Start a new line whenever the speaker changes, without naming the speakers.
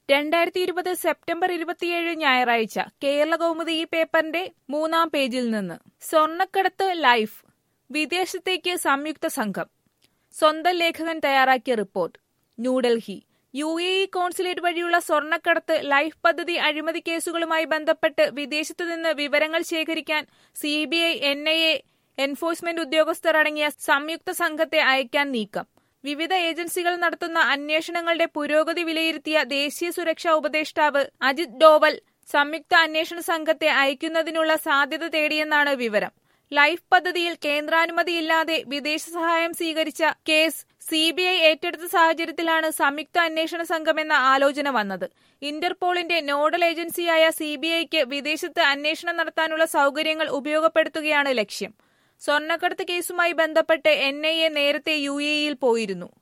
രണ്ടായിരത്തി ഇരുപത് സെപ്റ്റംബർ ഇരുപത്തിയേഴ് ഞായറാഴ്ച കേരള കൗമുദി ഈ പേപ്പറിന്റെ മൂന്നാം പേജിൽ നിന്ന് സ്വർണ്ണക്കടത്ത് ലൈഫ് വിദേശത്തേക്ക് സംയുക്ത സംഘം സ്വന്തം ലേഖകൻ തയ്യാറാക്കിയ report New Delhi U A E consulate വഴിയുള്ള സ്വർണ്ണക്കടത്ത് ലൈഫ് പദ്ധതി അഴിമതി കേസുകളുമായി ബന്ധപ്പെട്ട് വിദേശത്തു നിന്ന് വിവരങ്ങൾ ശേഖരിക്കാൻ C B I N I A enforcement ഉദ്യോഗസ്ഥർ അടങ്ങിയ സംയുക്ത സംഘത്തെ അയക്കാൻ നീക്കം വിവിധ ഏജൻസികൾ നടത്തുന്ന അന്വേഷണങ്ങളുടെ പുരോഗതി വിലയിരുത്തിയ ദേശീയ സുരക്ഷാ ഉപദേഷ്ടാവ് അജിത് ഡോവൽ സംയുക്ത അന്വേഷണ സംഘത്തെ അയക്കുന്നതിനുള്ള സാധ്യത തേടിയെന്നാണ് വിവരം ലൈഫ് പദ്ധതിയിൽ കേന്ദ്രാനുമതിയില്ലാതെ വിദേശ സഹായം സ്വീകരിച്ച കേസ് സി ബി ഐ ഏറ്റെടുത്ത സാഹചര്യത്തിലാണ് സംയുക്ത അന്വേഷണ സംഘമെന്ന ആലോചന വന്നത് ഇന്റർപോളിന്റെ നോഡൽ ഏജൻസിയായ സി ബി ഐക്ക് വിദേശത്ത് അന്വേഷണം നടത്താനുള്ള സൗകര്യങ്ങൾ ഉപയോഗപ്പെടുത്തുകയാണ് ലക്ഷ്യം സ്വർണ്ണക്കടത്ത് കേസുമായി ബന്ധപ്പെട്ട് എൻ ഐ എ നേരത്തെ യു എ ഇയിൽ പോയിരുന്നു